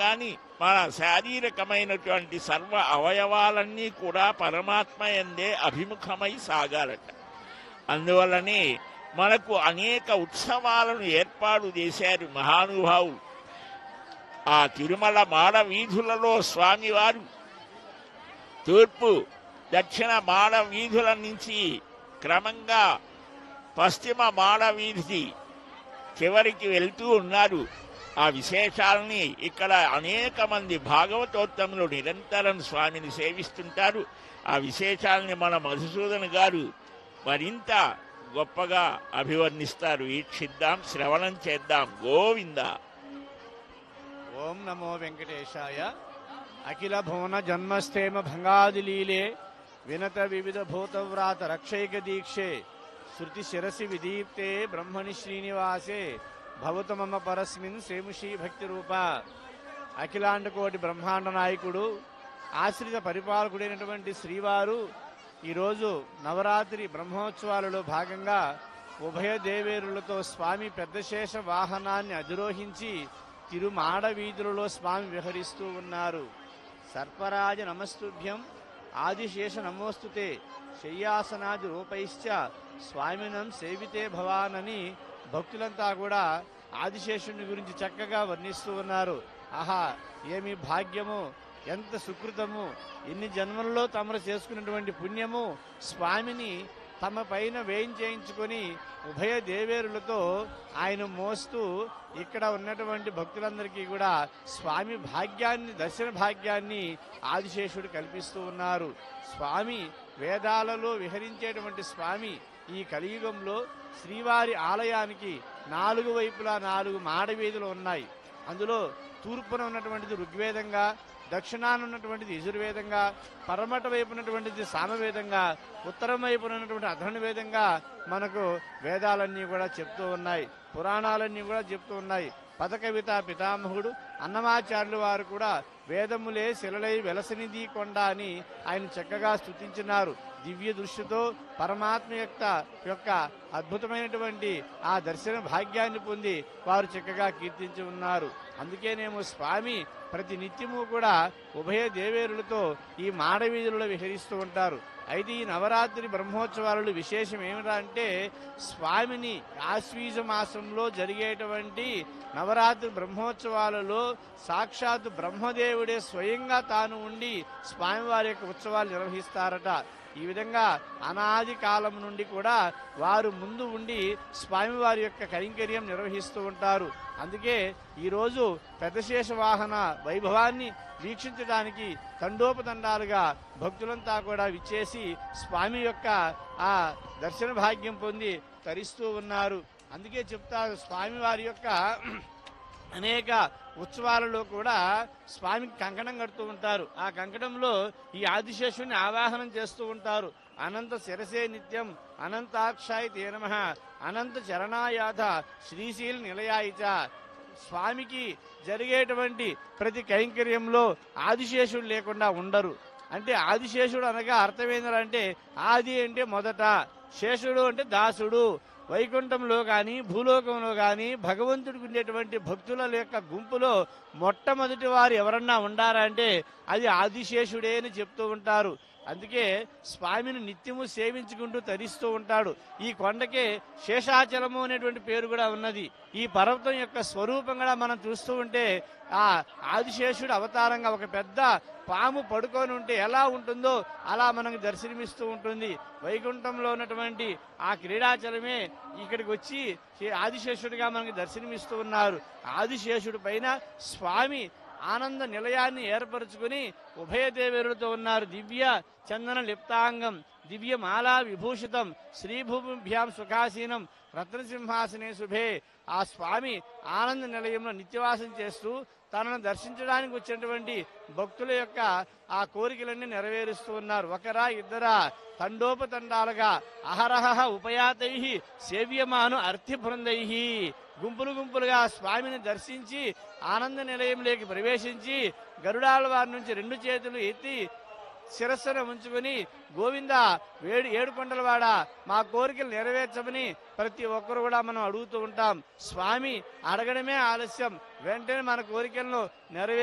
కానీ మన శారీరకమైనటువంటి సర్వ అవయవాలన్నీ కూడా పరమాత్మ ఎందే అభిముఖమై సాగాలట అందువల్లనే మనకు అనేక ఉత్సవాలను ఏర్పాటు చేశారు మహానుభావులు ఆ తిరుమల మాడ వీధులలో స్వామివారు తూర్పు దక్షిణ మాడ వీధుల నుంచి క్రమంగా పశ్చిమ మాడ వీధి చివరికి వెళ్తూ ఉన్నారు ఆ విశేషాలని ఇక్కడ అనేక మంది భాగవతోత్తములు నిరంతరం స్వామిని సేవిస్తుంటారు ఆ విశేషాలని మన మధుసూదన్ గారు మరింత గొప్పగా అభివర్ణిస్తారు వీక్షిద్దాం శ్రవణం చేద్దాం గోవింద ఓం నమో వెంకటేశాయ అఖిల భువన జన్మస్థేమ భంగాదిలీలే వినత వివిధ భూతవ్రాత రక్షైక దీక్షే శృతి శిరసి విదీప్తే బ్రహ్మణి శ్రీనివాసే భవత మమ పరస్మిన్ సేముషీ భక్తి రూప అఖిలాండ కోటి బ్రహ్మాండ నాయకుడు ఆశ్రిత పరిపాలకుడైనటువంటి శ్రీవారు ఈరోజు నవరాత్రి బ్రహ్మోత్సవాలలో భాగంగా ఉభయ దేవేరులతో స్వామి పెద్దశేష వాహనాన్ని అధిరోహించి తిరుమాడ వీధులలో స్వామి విహరిస్తూ ఉన్నారు సర్పరాజ నమస్తుభ్యం ఆదిశేష నమోస్తుతే శయ్యాసనాది రూపైశ్చ స్వామినం సేవితే భవానని భక్తులంతా కూడా ఆదిశేషుని గురించి చక్కగా వర్ణిస్తూ ఉన్నారు ఆహా ఏమి భాగ్యము ఎంత సుకృతము ఎన్ని జన్మలలో తమరు చేసుకున్నటువంటి పుణ్యము స్వామిని తమ పైన వేయించేయించుకొని ఉభయ దేవేరులతో ఆయన మోస్తూ ఇక్కడ ఉన్నటువంటి భక్తులందరికీ కూడా స్వామి భాగ్యాన్ని దర్శన భాగ్యాన్ని ఆదిశేషుడు కల్పిస్తూ ఉన్నారు స్వామి వేదాలలో విహరించేటువంటి స్వామి ఈ కలియుగంలో శ్రీవారి ఆలయానికి నాలుగు వైపులా నాలుగు మాడవీధులు ఉన్నాయి అందులో తూర్పున ఉన్నటువంటిది ఋగ్వేదంగా దక్షిణాన ఉన్నటువంటిది యజుర్వేదంగా పరమట వైపు ఉన్నటువంటిది సామవేదంగా ఉత్తరం వైపు ఉన్నటువంటి అధర్వవేదంగా మనకు వేదాలన్నీ కూడా చెప్తూ ఉన్నాయి పురాణాలన్నీ కూడా చెప్తూ ఉన్నాయి పదకవిత పితామహుడు అన్నమాచార్యులు వారు కూడా వేదములే శిలలై వెలసనిది కొండ అని ఆయన చక్కగా స్తుతించినారు దివ్య దృష్టితో పరమాత్మ యొక్క యొక్క అద్భుతమైనటువంటి ఆ దర్శన భాగ్యాన్ని పొంది వారు చక్కగా కీర్తించి ఉన్నారు అందుకేనేమో స్వామి ప్రతి నిత్యము కూడా ఉభయ దేవేరులతో ఈ మాడవీధులలో విహరిస్తూ ఉంటారు అయితే ఈ నవరాత్రి బ్రహ్మోత్సవాలలో విశేషం ఏమిటంటే స్వామిని ఆశ్వీజ మాసంలో జరిగేటువంటి నవరాత్రి బ్రహ్మోత్సవాలలో సాక్షాత్ బ్రహ్మదేవుడే స్వయంగా తాను ఉండి స్వామివారి యొక్క ఉత్సవాలు నిర్వహిస్తారట ఈ విధంగా అనాది కాలం నుండి కూడా వారు ముందు ఉండి స్వామివారి యొక్క కైంకర్యం నిర్వహిస్తూ ఉంటారు అందుకే ఈరోజు పెద్దశేష వాహన వైభవాన్ని వీక్షించడానికి తండోపతండాలుగా భక్తులంతా కూడా విచ్చేసి స్వామి యొక్క ఆ దర్శన భాగ్యం పొంది తరిస్తూ ఉన్నారు అందుకే చెప్తారు స్వామివారి యొక్క అనేక ఉత్సవాలలో కూడా స్వామికి కంకణం కడుతూ ఉంటారు ఆ కంకణంలో ఈ ఆదిశేషుని ఆవాహనం చేస్తూ ఉంటారు అనంత శిరసే నిత్యం అనంతాక్షాయ తే నమ అనంత చరణాయాథ శ్రీశీల నిలయాయిచ స్వామికి జరిగేటువంటి ప్రతి కైంకర్యంలో ఆదిశేషుడు లేకుండా ఉండరు అంటే ఆదిశేషుడు అనగా అర్థం ఏంటంటే ఆది అంటే మొదట శేషుడు అంటే దాసుడు వైకుంఠంలో గాని భూలోకంలో గాని భగవంతుడికి ఉండేటువంటి భక్తుల యొక్క గుంపులో మొట్టమొదటి వారు ఎవరన్నా ఉండారా అంటే అది ఆదిశేషుడే అని చెప్తూ ఉంటారు అందుకే స్వామిని నిత్యము సేవించుకుంటూ తరిస్తూ ఉంటాడు ఈ కొండకే శేషాచలము అనేటువంటి పేరు కూడా ఉన్నది ఈ పర్వతం యొక్క స్వరూపం కూడా మనం చూస్తూ ఉంటే ఆ ఆదిశేషుడు అవతారంగా ఒక పెద్ద పాము పడుకొని ఉంటే ఎలా ఉంటుందో అలా మనకు దర్శనమిస్తూ ఉంటుంది వైకుంఠంలో ఉన్నటువంటి ఆ క్రీడాచలమే ఇక్కడికి వచ్చి శే- ఆదిశేషుడిగా మనకు దర్శనమిస్తూ ఉన్నారు ఆదిశేషుడి పైన స్వామి ఆనంద నిలయాన్ని ఏర్పరచుకుని ఉభయ దేవేరులతో ఉన్నారు దివ్య చందన లిప్తాంగం దివ్య మాలా విభూషితం శ్రీభూమిభ్యాం సుఖాసీనం రత్నసింహాసనే శుభే ఆ స్వామి ఆనంద నిలయంలో నిత్యవాసం చేస్తూ తనను దర్శించడానికి వచ్చినటువంటి భక్తుల యొక్క ఆ కోరికలన్నీ నెరవేరుస్తూ ఉన్నారు ఒకరా ఇద్దరా తండోపతండాలుగా అహరహ ఉపయాతై సేవ్యమాను అర్థి బృందై గుంపులు గుంపులుగా స్వామిని దర్శించి ఆనంద నిలయంలోకి ప్రవేశించి గరుడాల వారి నుంచి రెండు చేతులు ఎత్తి శిరస్సును ఉంచుకుని గోవింద వేడు ఏడుకొండలవాడ మా కోరికలు నెరవేర్చమని ప్రతి ఒక్కరు కూడా మనం అడుగుతూ ఉంటాం స్వామి అడగడమే ఆలస్యం వెంటనే మన కోరికలను నెరవే